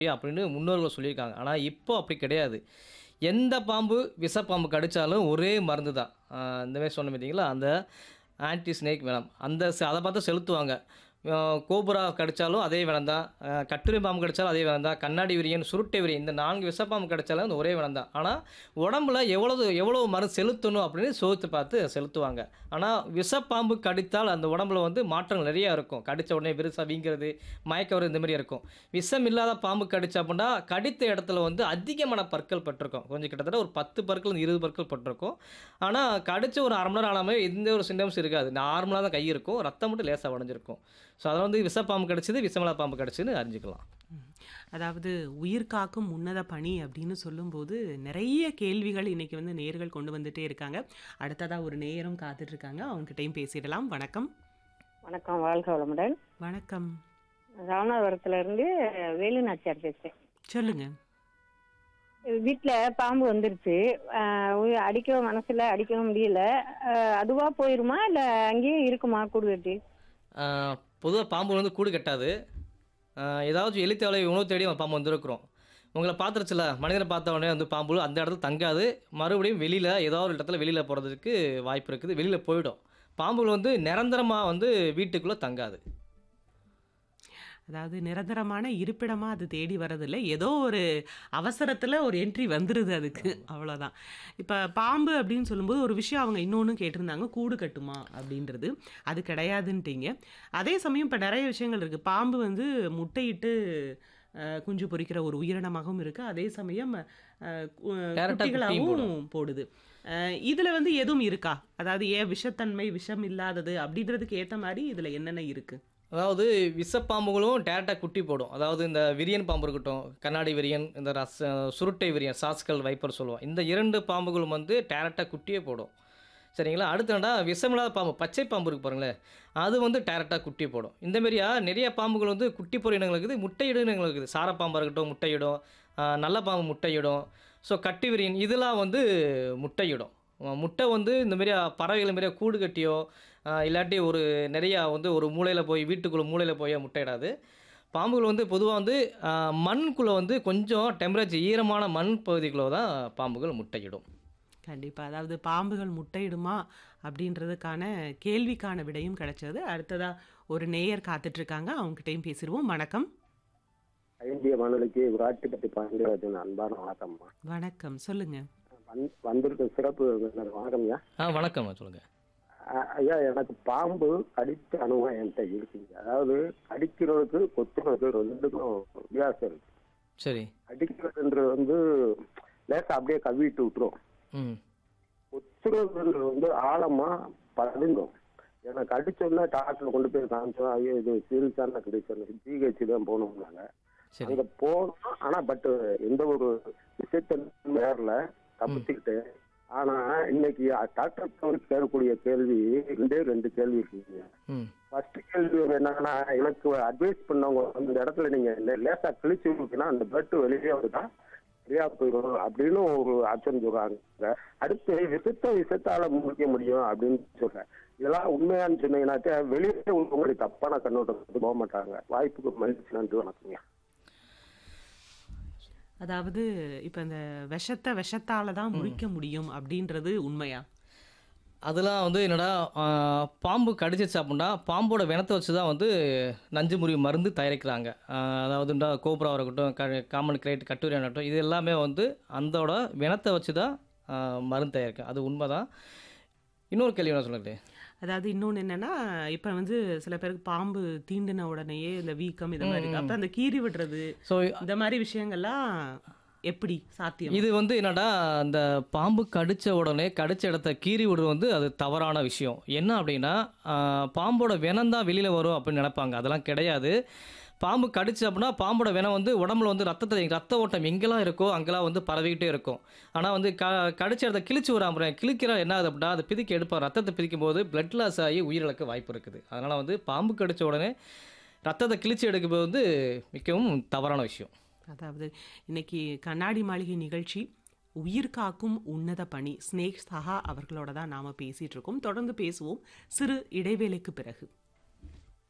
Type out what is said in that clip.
அப்படின்னு முன்னோர்கள் சொல்லியிருக்காங்க. ஆனா, இப்போ அப்படி கிடையாது. எந்த பாம்பு விஷப்பாம்பு கடிச்சாலும் ஒரே மருந்து தான். அ இந்த மாரி சொன்னேன் பார்த்தீங்களா, அந்த ஆன்டி ஸ்னேக் வெனம். அந்த செ அத பார்த்து செலுத்துவாங்க. அ கோப்ரா கடிச்சாலும் அதே வெனம் தான். அ கட்டுரை பாம்பு கடிச்சாலும் அதே வெனம் தான். கண்ணாடி விரியன், சுருட்டை விரியன் இந்த 4 விஷப்பாம்பு கடிச்சாலும் அந்த ஒரே வெனம் தான். ஆனா, உடம்புல எவ்வளவு எவ்வளவு மருந்து செலுத்தணும் அப்படின்னு சோதித்து பார்த்து செலுத்துவாங்க. ஆனா, விஷப்பாம்பு கடித்தால் அந்த உடம்புல வந்து மாற்றங்கள் நெறைய இருக்கும். கடிச்ச உடனே பெருசா வீங்கிறது, மயக்கம் வர்றது இந்த மாரி இருக்கும். விஷம் இல்லாத பாம்பு கடிச்சு அப்படின்னா, கடித்த இடத்துல வந்து அதிகமான பற்கள் பட்டிருக்கும். கொஞ்சம் கிட்டத்தட்ட ஒரு 10 பற்கள், 20 பற்கள் பட்டிருக்கும். ஆனா, கடிச்சு ஒரு 1/2 மணி நேரம் ஆனாமே எந்த ஒரு சிம்டம்ஸும் இருக்காது. நார்மலா தான் கை இருக்கும். ரத்தம் மட்டும் லேசா வடிஞ்சிருக்கும். ஸோ, அதில வந்து விஷப்பாம்பு கடிச்சது, விஷமில்லா பாம்பு கடிச்சதுன்னு அறிஞ்சுக்கலாம். ம். அதாவது உயிர் காக்கும் உன்னத பணி அப்படின்னு சொல்லும்போது, நெறைய கேள்விகள் இன்னைக்கு வந்து நேயர்கள் கொண்டு வந்துட்டே இருக்காங்க. அடுத்ததா ஒரு நேயரும் காத்துட்டு இருக்காங்க. அவங்ககிட்டயும் பேசிடலாம். வணக்கம். வணக்கம். வாழ்க வளமுடன். வணக்கம். ராமநாதபுரத்துல இருந்து வேலு நாச்சியார் பேசுறேன். சொல்லுங்க. வீட்ல பாம்பு வந்துருச்சு. அ உ அடிக்கவும் மனசுல அடிக்கவும் முடியல. அ அதுவா போயிருமா? இல்ல அங்கேயே இருக்குமா கூடு கட்டி? ஆ பொதுவா பாம்பு வந்து கூடு கட்டாது. அ ஏதாச்சும் எலி தேவலை உணவு தேடி பாம்பு வந்திருக்கும். உங்கள பார்த்துருச்சுல்ல, மனிதன பார்த்த உடனே வந்து பாம்பு அந்த இடத்துல தங்காது. மறுபடியும் வெளியில ஏதோ ஒரு இடத்துல வெளியில போறதுக்கு வாய்ப்பு இருக்குது. வெளியில போயிடும். பாம்புகள் வந்து நிரந்தரமா வந்து வீட்டுக்குள்ள தங்காது. அதாவது நிரந்தரமான இருப்பிடமா அது தேடி வரதில்ல. ஏதோ ஒரு அவசரத்துல ஒரு என்ட்ரி வந்துருது அதுக்கு. அவ்வளோதான். இப்ப பாம்பு அப்படின்னு சொல்லும்போது ஒரு விஷயம் அவங்க இன்னொன்னும் கேட்டிருந்தாங்க. கூடு கட்டுமா? அப்படின்றது. அது கிடையாதுன்ட்டீங்க. அதே சமயம் இப்ப நெறைய விஷயங்கள் இருக்கு. பாம்பு வந்து முட்டையிட்டு அ குஞ்சு பொரிக்கிற ஒரு உயிரினமாகவும் இருக்கு. அதே சமயம் அ கு டைரக்ட்டா குட்டியும் போடும். குட்டிகளாவும் போடுது. அ இதுல வந்து எதுவும் இருக்கா? அதாவது ஏன் விஷத்தன்மை, விஷம் இல்லாதது அப்படின்றதுக்கு ஏத்த மாரி இதுல என்னென்ன இருக்கு? அதாவது விஷப்பாம்புகளும் டைரக்ட்டா குட்டி போடும். அதாவது இந்த விரியன் பாம்பு இருக்கட்டும், கண்ணாடி விரியன், இந்த ரச சுருட்டை விரியன், சாஸ்கல் வைப்பர் சொல்லுவோம். இந்த 2 பாம்புகளும் வந்து டைரக்ட்டா குட்டியே போடும். சரிங்களா? அடுத்து என்னடா விஷமில்லாத பாம்பு, பச்சை பாம்பு இருக்கு பாருங்களேன். அது வந்து டைரக்ட்டா குட்டி போடும். இந்த மாரியா நெறைய பாம்புகள் வந்து குட்டி போடுற இனங்கள் இருக்குது. முட்டையிடும் இனங்கள் இருக்குது. சாரப்பாம்பா இருக்கட்டும் முட்டையிடும். அ நல்ல பாம்பு முட்டையிடும். ஸோ கட்டு விரியன் இதெல்லாம் வந்து முட்டையிடும். அ முட்டை வந்து இந்த மாரி பறவைகள் மாரியா கூடு கட்டியோ, அ இல்லாட்டி ஒரு நெறையா வந்து ஒரு மூலையில போய் வீட்டுக்குள்ள மூலையில போயோ முட்டையிடாது. பாம்புகள் வந்து பொதுவா வந்து அ மண்ணுக்குள்ள வந்து கொஞ்சம் டெம்பரேச்சர் ஈரமான மண் பகுதிக்குள்ள தான் பாம்புகள் முட்டையிடும். கண்டிப்பா. அதாவது பாம்புகள் முட்டையிடுமா? அப்படின்றதுக்கான கேள்விக்கான விடையும் கிடைச்சது. அடுத்ததா ஒரு நேயர் காத்துட்டு இருக்காங்க. அவங்ககிட்டயும் பேசிருவோம். வணக்கம். இந்திய வானொலிக்கு விராட்டிப்பட்டி பாண்டியராஜன் அன்பான வணக்கம்மா. வணக்கம். சொல்லுங்க. வந் வந்திருக்கும் சிறப்பு விருந்தினர் வணக்கம்யா. ஆ வணக்கம்மா. சொல்லுங்க. அ ஐயா எனக்கு பாம்பு கடிச்ச அனுபவம் என்கிட்ட இருக்குங்க. அதாவது கடிக்கிறதுக்கு, கொத்துறதுக்கு 2க்கும் வித்தியாசம் இருக்கு. சரி. கடிக்கிறதுன்றது வந்து லேசா அப்படியே கவ்விட்டு விட்டுரும். ம். கொத்துறதுன்றது வந்து ஆழமா பதுங்கும். எனக்கு அடிச்ச உடனே டாக்டர்ல கொண்டு போய் காமிச்சோம். ஐயோ இது சீரியஸான கண்டிஷன். ஜிஹெச் தான் போகணும்னாங்க. சரி. அங்க போனோம். ஆனா பட் எந்த ஒரு விஷயத்தையும் ஏறல. தப்பிச்சுக்கிட்டு. ஆனா இன்னைக்கு டாக்டர் கேட்கக்கூடிய கேள்வி 2 2 கேள்வி இருக்குங்க. ம். ஃபர்ஸ்ட் கேள்வி வந்து என்னன்னா எனக்கு அட்வைஸ் பண்ணவங்க அந்த இடத்துல நீங்க லே- லேசா கிழிச்சு விட்டீங்கன்னா அந்த பிளட் வெளியே வருதா சரியா போயிடும் அப்படின்னு ஒரு ஆப்ஷன் சொல்றாங்க. அடுத்து விஷத்த விஷத்தால முடிக்க முடியும் அப்படின்னு சொல்றேன். இதெல்லாம் உண்மையான்னு சொன்னீங்கன்னாக்க வெளியே உங்களுக்கு தப்பான கண்ணோட்டத்துக்கு போக மாட்டாங்க. வாய்ப்புக்கு மகிழ்ச்சி நன்றி வணக்கம்ங்க. அதாவது இப்ப இந்த விஷத்த விஷத்தால தான் முறிக்க முடியும் அப்படின்றது உண்மையா? அதெல்லாம் வந்து என்னடா ஆ, பாம்பு கடிச்சிச்சு அப்படின்னா பாம்போட வினத்தை வச்சு தான் வந்து நஞ்சு முறிவு மருந்து தயாரிக்கிறாங்க. ஆ, அதாவதுண்டா கோப்ரா இருக்கட்டும், க காமன் கிரேட், கட்டுரையா இருக்கட்டும் இது எல்லாமே வந்து அந்தோட வினத்தை வச்சு தான் ஆ, மருந்து தயாரிக்கும். அது உண்மைதான். இன்னொரு கேள்வி என்ன சொல்லுங்களே? அதாவது இன்னொன்னு என்னன்னா, இப்ப வந்து சில பேருக்கு பாம்பு தீண்டின உடனேயே இந்த வீக்கம் இது மாரி இருக்கு. அப்ப அந்த கீறி விடுறது, ஸோ இந்த மாரி விஷயங்கள்லாம் எப்படி சாத்தியம்? இது வந்து என்னடா அந்த பாம்பு கடிச்ச உடனே கடிச்ச இடத்த கீறி விடுறது வந்து அது தவறான விஷயம். என்ன அப்படின்னா ஆ, பாம்போட வினம் தான் வெளியில வரும் அப்படின்னு நினைப்பாங்க. அதெல்லாம் கிடையாது. பாம்பு கடிச்சு அப்படின்னா பாம்போட வினம் வந்து உடம்புல வந்து ரத்தத்தை ரத்த ஓட்டம் எங்கெல்லாம் இருக்கோ அங்கெல்லாம் வந்து பரவிக்கிட்டே இருக்கும். ஆனால் வந்து க கடிச்ச இடத்த கிழிச்சு விடாம கிழிக்கிற என்ன ஆகுது அப்படின்னா அதை பிதிக்க எடுப்பா ரத்தத்தை பிதிக்கும் போது பிளட் லாஸ் ஆகி உயிரிழக்க வாய்ப்பு இருக்குது. அதனால் வந்து பாம்பு கடிச்ச உடனே ரத்தத்தை கிழிச்சு எடுக்கும்போது வந்து மிகவும் தவறான விஷயம். அதாவது இன்னைக்கு கண்ணாடி மாளிகை நிகழ்ச்சி உயிர் காக்கும் உன்னத பணி ஸ்னேக் சஹா அவர்களோட தான் நாம பேசிட்டு இருக்கோம். தொடர்ந்து பேசுவோம் சிறு இடைவேளைக்கு பிறகு.